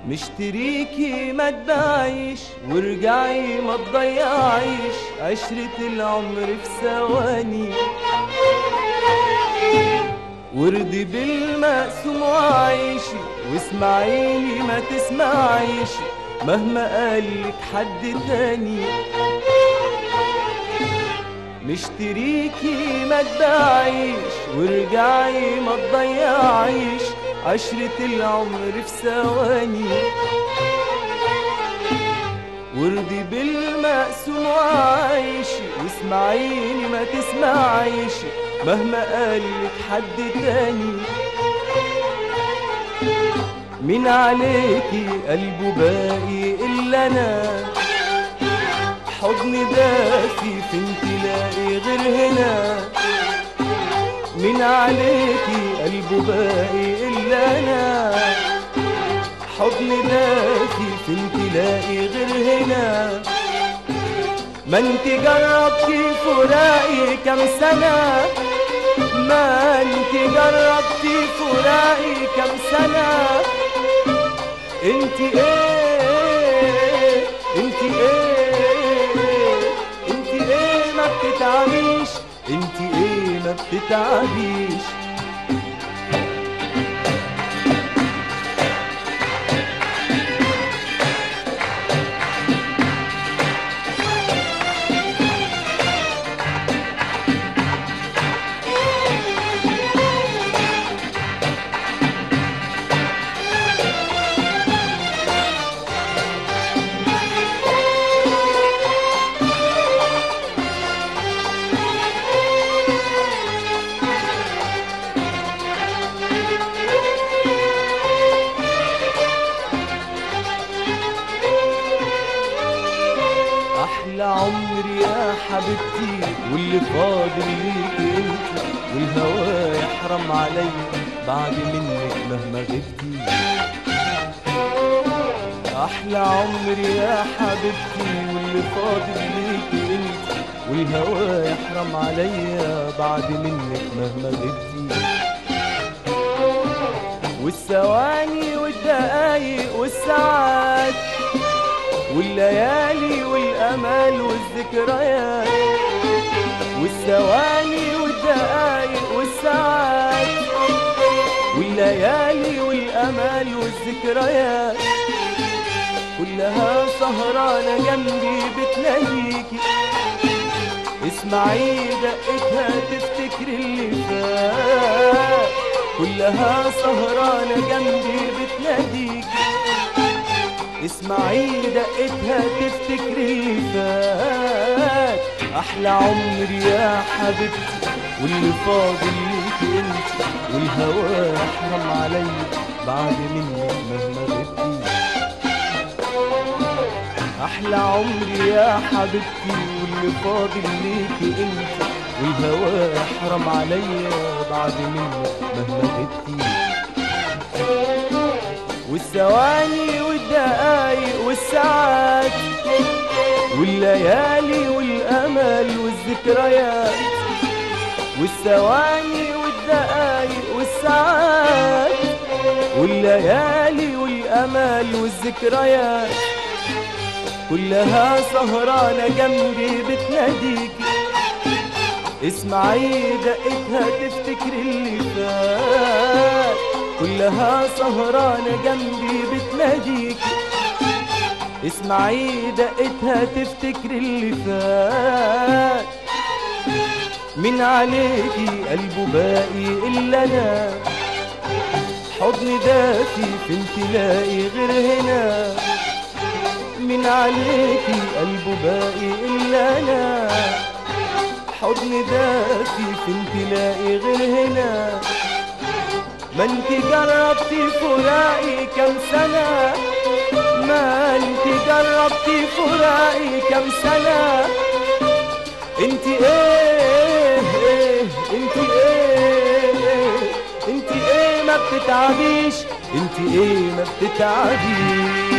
مشتريكي ما تباعيش وارجعي ما تضيعيش عشرة العمر في ثواني وردي بالمقسوم وعيشي واسمعيني ما تسمعيش مهما قالك حد تاني مشتريكي ما تباعيش وارجعي ما تضيعيش عشرة العمر في ثواني وردي بالمقسوم وعيشي واسمعيني ما تسمعيش مهما قالك حد تاني مين عليكي قلبه باقي الا انا حضن دافي فين تلاقي غير هنا مين عليكي قلبه باقي الا انا حضن دافي فين تلاقي غير هنا ما انت جربتي فراقي كام سنة ما انت جربتي فراقي كام سنة انت ايه انت ايه انت ايه ما بتتعبيش انت ايه ما بتتعبيش احلى عمري يا حبيبتي واللي فاضل ليكي انت والهوى يحرم عليا بعد منك مهما غبتي احلى عمري يا حبيبتي واللي فاضل ليكي انت والهوى يحرم عليا بعد منك مهما غبتي والثواني والدقايق والساعات والليالي والامال والذكريات والثواني والدقايق والساعات والليالي والامال والذكريات كلها سهرانة جنبي بتناديكي اسمعي دقتها تفتكر اللي فات كلها سهرانة جنبي بتناديكي اسمعي دقتها تفتكر اللي فات احلى عمري يا حبيبتي واللي فاضل ليكي انت والهوى يحرم عليا بعد منك مهما غبتي احلى عمري يا حبيبتي واللي فاضل ليكي انت والهوى يحرم عليا بعد منك مهما غبتي والثواني والدقايق والساعات والليالي والامل والذكريات والثواني والدقايق والساعات والليالي والامل والذكريات كلها سهرانة جنبي بتناديكي اسمعي دقتها تفتكر اللي فات كلها سهرانة جنبي بتناديكي اسمعي دقتها تفتكر اللي فات من عليكي قلبه باقي إلا أنا حضن دافي فين تلاقي غير هنا من عليكي قلبه باقي إلا أنا حضن دافي فين تلاقي غير هنا ما انت جربتي فراقي كام سنة ما انت جربتي فراقي كام سنة انت ايه ايه انت ايه ايه انت ايه ما بتتعبيش انت ايه ما بتتعبيش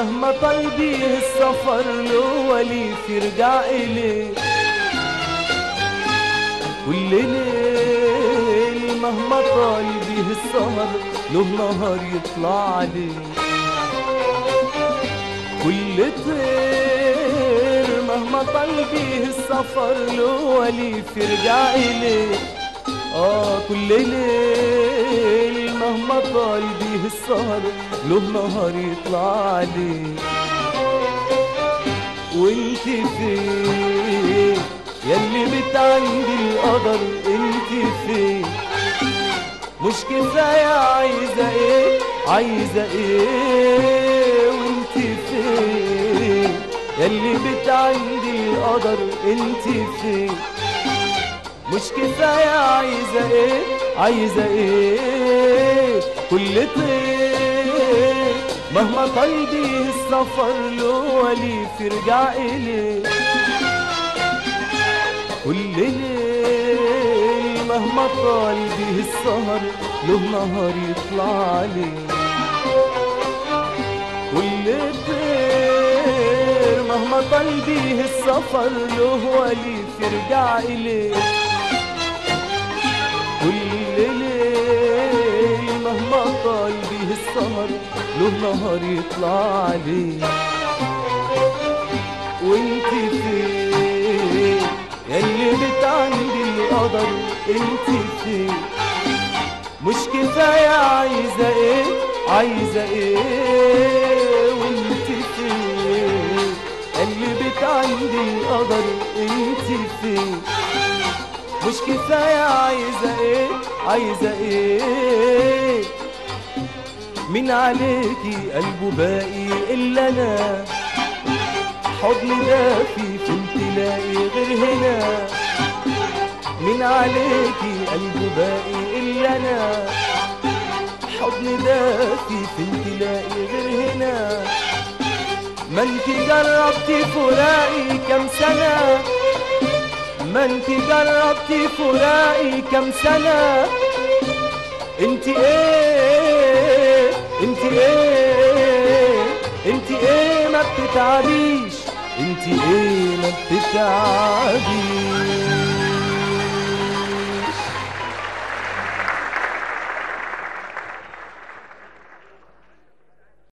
مهما طال بيه السفر له وليف يرجع إليه كل ليل مهما طال بيه السهر له نهار يطلع عليه كل طير مهما طال بيه السفر له وليف يرجع إليه آه كل ليل مهما طال بيه السهر له نهار يطلع عليه وانت فين ياللي بتعندي القدر انت فين مش كفاية عايزة ايه عايزة ايه وانت فين ياللي بتعندي القدر انت فين مش كفاية عايزة ايه عايزة ايه كل طير مهما طال بيه السفر له وليف يرجع إليه كل ليل مهما طال بيه السهر له نهار يطلع عليه كل طير مهما طال بيه السفر له وليف يرجع إليه كل ليل مهما طال بيه السهر له نهار يطلع عليه وانت فين ياللي بتعندي القدر انت فين مش كفاية عايزة ايه عايزة ايه وانت فين اللي بتعندي القدر انت فين مش كفاية عايزة ايه عايزة ايه من عليكي قلبه باقي الا انا حضن دافي فين تلاقي غير هنا من عليكي قلبه باقي الا انا حضن دافي فين تلاقي غير هنا ما انت جربتي فراقي كام سنه ما انت جربتي فراقي كام سنة انت ايه انت ايه انت ايه ما بتتعبيش انت ايه ما بتتعبيش